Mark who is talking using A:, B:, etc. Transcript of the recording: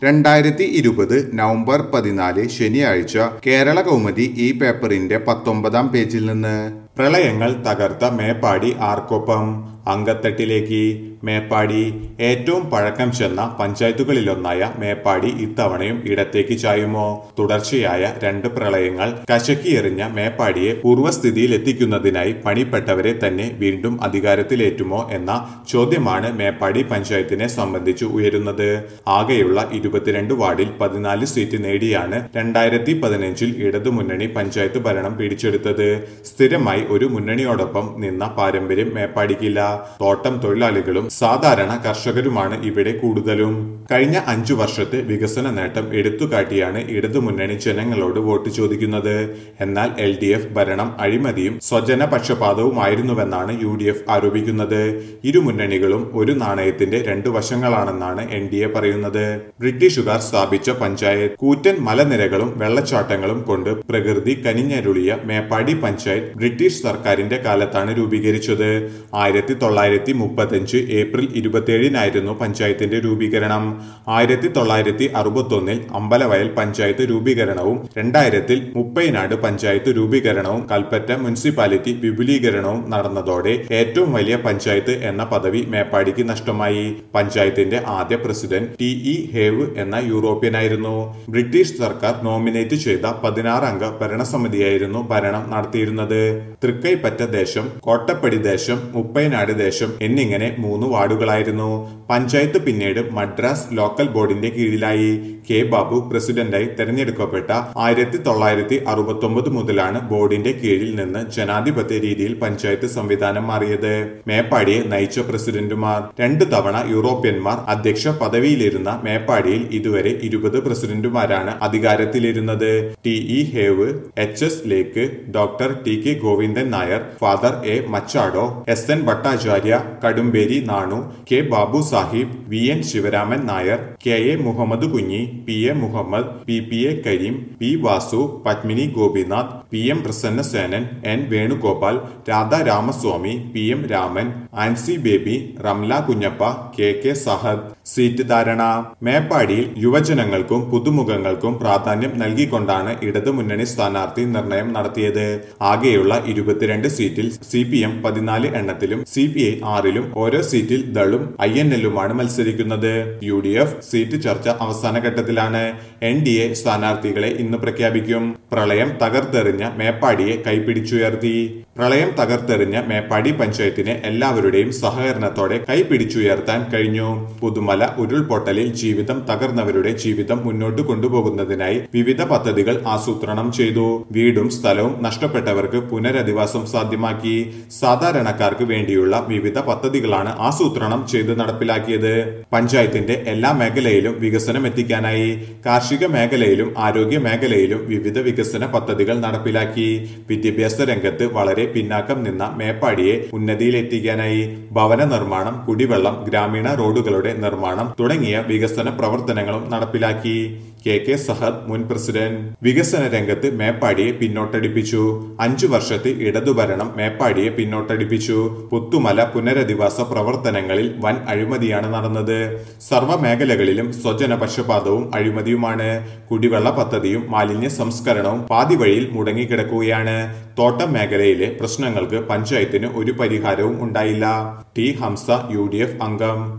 A: രണ്ടായിരത്തി ഇരുപത് നവംബർ പതിനാല് ശനിയാഴ്ച കേരള കൗമുദി ഈ പേപ്പറിന്റെ പത്തൊമ്പതാം പേജിൽ നിന്ന് പ്രളയങ്ങൾ തകർത്ത മേപ്പാടി ആർക്കൊപ്പം അങ്കത്തട്ടിലേക്ക് മേപ്പാടി ഏറ്റവും പഴക്കം ചെന്ന പഞ്ചായത്തുകളിലൊന്നായ മേപ്പാടി ഇത്തവണയും ഇടത്തേക്ക് ചായുമോ തുടർച്ചയായ രണ്ട് പ്രളയങ്ങൾ കശക്കിയെറിഞ്ഞ മേപ്പാടിയെ പൂർവ്വസ്ഥിതിയിൽ എത്തിക്കുന്നതിനായി പണിപ്പെട്ടവരെ തന്നെ വീണ്ടും അധികാരത്തിലേറ്റുമോ എന്ന ചോദ്യമാണ് മേപ്പാടി പഞ്ചായത്തിനെ സംബന്ധിച്ച് ഉയരുന്നത് ആകെയുള്ള ഇരുപത്തിരണ്ട് വാർഡിൽ പതിനാല് സീറ്റ് നേടിയാണ് രണ്ടായിരത്തി പതിനഞ്ചിൽ ഇടതുമുന്നണി പഞ്ചായത്ത് ഭരണം പിടിച്ചെടുത്തത് സ്ഥിരമായി ഒരു മുന്നണിയോടൊപ്പം നിന്ന പാരമ്പര്യം മേപ്പാടിക്കില്ല തോട്ടം തൊഴിലാളികളും സാധാരണ കർഷകരുമാണ് ഇവിടെ കൂടുതലും കഴിഞ്ഞ അഞ്ചു വർഷത്തെ വികസന നേട്ടം എടുത്തുകാട്ടിയാണ് ഇടതുമുന്നണി ജനങ്ങളോട് വോട്ട് ചോദിക്കുന്നത് എന്നാൽ എൽ ഡി എഫ് ഭരണം അഴിമതിയും സ്വജന പക്ഷപാതവുമായിരുന്നുവെന്നാണ് യു ഡി എഫ് ആരോപിക്കുന്നത് ഇരു മുന്നണികളും ഒരു നാണയത്തിന്റെ രണ്ടു വശങ്ങളാണെന്നാണ് എൻ ഡി എ പറയുന്നത് ബ്രിട്ടീഷുകാർ സ്ഥാപിച്ച പഞ്ചായത്ത് കൂറ്റൻ മലനിരകളും വെള്ളച്ചാട്ടങ്ങളും കൊണ്ട് പ്രകൃതി കനിഞ്ഞരുളിയ മേപ്പാടി പഞ്ചായത്ത് ബ്രിട്ടീഷ് സർക്കാരിന്റെ കാലത്താണ് രൂപീകരിച്ചത് ആയിരത്തി തൊള്ളായിരത്തി മുപ്പത്തഞ്ച് ഏപ്രിൽ ഇരുപത്തിയേഴിനായിരുന്നു പഞ്ചായത്തിന്റെ രൂപീകരണം ആയിരത്തി തൊള്ളായിരത്തി അറുപത്തൊന്നിൽ അമ്പലവയൽ പഞ്ചായത്ത് രൂപീകരണവും രണ്ടായിരത്തിൽ മുപ്പൈനാട് പഞ്ചായത്ത് രൂപീകരണവും കൽപ്പറ്റ മുനിസിപ്പാലിറ്റി വിപുലീകരണവും നടന്നതോടെ ഏറ്റവും വലിയ പഞ്ചായത്ത് എന്ന പദവി മേപ്പാടിക്ക് നഷ്ടമായി പഞ്ചായത്തിന്റെ ആദ്യ പ്രസിഡന്റ് ടി ഇ ഹേവ് എന്ന യൂറോപ്യനായിരുന്നു ബ്രിട്ടീഷ് സർക്കാർ നോമിനേറ്റ് ചെയ്ത പതിനാറ് അംഗ ഭരണസമിതിയായിരുന്നു ഭരണം നടത്തിയിരുന്നത് തൃക്കൈപ്പറ്റ ദേശം കോട്ടപ്പടി ദേശം മുപ്പൈനാട് ദേശം എന്നിങ്ങനെ മൂന്ന് വാർഡുകളായിരുന്നു പഞ്ചായത്ത് പിന്നീട് മദ്രാസ് ലോക്കൽ ബോർഡിന്റെ കീഴിലായി കെ ബാബു പ്രസിഡന്റായി തെരഞ്ഞെടുക്കപ്പെട്ട ആയിരത്തി തൊള്ളായിരത്തി അറുപത്തി ഒമ്പത് മുതലാണ് ബോർഡിന്റെ കീഴിൽ നിന്ന് ജനാധിപത്യ രീതിയിൽ പഞ്ചായത്ത് സംവിധാനം മാറിയത് മേപ്പാടിയെ നയിച്ച പ്രസിഡന്റുമാർ രണ്ടു തവണ യൂറോപ്യന്മാർ അധ്യക്ഷ പദവിയിലിരുന്ന മേപ്പാടിയിൽ ഇതുവരെ ഇരുപത് പ്രസിഡന്റുമാരാണ് അധികാരത്തിലിരുന്നത് ടി ഇ ഹേവ് എച്ച് എസ് ലേക്ക് doctor T K Govindan Nair father A Machado S N Bhattacharya Kadumberi Nanu K Babu Sahib V N Sivaraman Nair K A Muhammad Kunhi P A Muhammad P P A Kareem P Vasu Padmini Gopinath P M Prasannasenan N Venugopal Radha Ramaswamy P M Raman Ancy Baby Ramla Kunhappa K K Sahad seat ധാരണ മേപ്പാടിയിൽ യുവജനങ്ങൾക്കും പുതുമുഖങ്ങൾക്കും പ്രാധാന്യം നൽകിക്കൊണ്ടാണ് ഇടതുമുന്നണി സ്ഥാനാർത്ഥി നിർണയം നടത്തിയത് ആകെയുള്ള ഇരുപത്തിരണ്ട് സീറ്റിൽ സി പി എം പതിനാല് എണ്ണത്തിലും സി പി ഐ ആറിലും ഓരോ സീറ്റിൽ ദളും ഐ എൻ എല്ലുമാണ് മത്സരിക്കുന്നത് യു ഡി എഫ് സീറ്റ് ചർച്ച അവസാന ഘട്ടത്തിലാണ് എൻ ഡി എ സ്ഥാനാർത്ഥികളെ ഇന്ന് പ്രഖ്യാപിക്കും പ്രളയം തകർത്തെറിഞ്ഞ മേപ്പാടിയെ കൈപിടിച്ചുയർത്തി പ്രളയം തകർത്തെറിഞ്ഞ മേപ്പാടി പഞ്ചായത്തിനെ എല്ലാവരുടെയും സഹകരണത്തോടെ കൈപിടിച്ചുയർത്താൻ കഴിഞ്ഞു പുതുമല ഉരുൾപൊട്ടലിൽ ജീവിതം തകർന്നവരുടെ ജീവിതം മുന്നോട്ട് കൊണ്ടുപോകുന്നതിനായി വിവിധ പദ്ധതികൾ ആസൂത്രണം ചെയ്തു വീടും സ്ഥലവും നഷ്ടപ്പെട്ടവർക്ക് പുനരധിവാസം സാധ്യമാക്കി സാധാരണക്കാർക്ക് വേണ്ടിയുള്ള വിവിധ പദ്ധതികളാണ് ആസൂത്രണം ചെയ്ത് നടപ്പിലാക്കിയത് പഞ്ചായത്തിന്റെ എല്ലാ മേഖലയിലും വികസനം എത്തിക്കാനായി കാർഷിക മേഖലയിലും ആരോഗ്യ മേഖലയിലും വിവിധ വികസന പദ്ധതികൾ നടപ്പിലാക്കി വിദ്യാഭ്യാസ രംഗത്ത് വളരെ പിന്നാക്കം നിന്ന മേപ്പാടിയെ ഉന്നതിയിലെത്തിക്കാനായി ഭവന നിർമ്മാണം കുടിവെള്ളം ഗ്രാമീണ റോഡുകളുടെ നിർമ്മാണം തുടങ്ങിയ വികസന പ്രവർത്തനങ്ങളും നടപ്പിലാക്കി കെ കെ സഹദ് മുൻ പ്രസിഡന്റ് വികസന രംഗത്ത് മേപ്പാടിയെ പിന്നോട്ടടിപ്പിച്ചു അഞ്ചു വർഷത്തെ ഇടതുഭരണം മേപ്പാടിയെ പിന്നോട്ടടിപ്പിച്ചു പുത്തുമല പുനരധിവാസ പ്രവർത്തനങ്ങളിൽ വൻ അഴിമതിയാണ് നടന്നത് സർവ്വ മേഖലകളിലും സ്വജന പക്ഷപാതവും അഴിമതിയുമാണ് കുടിവെള്ള പദ്ധതിയും മാലിന്യ സംസ്കരണവും പാതി വഴിയിൽ മുടങ്ങിക്കിടക്കുകയാണ് തോട്ടം മേഖലയിലെ പ്രശ്നങ്ങൾക്ക് പഞ്ചായത്തിന് ഒരു പരിഹാരവും ഉണ്ടായില്ല ടി ഹംസ യു അംഗം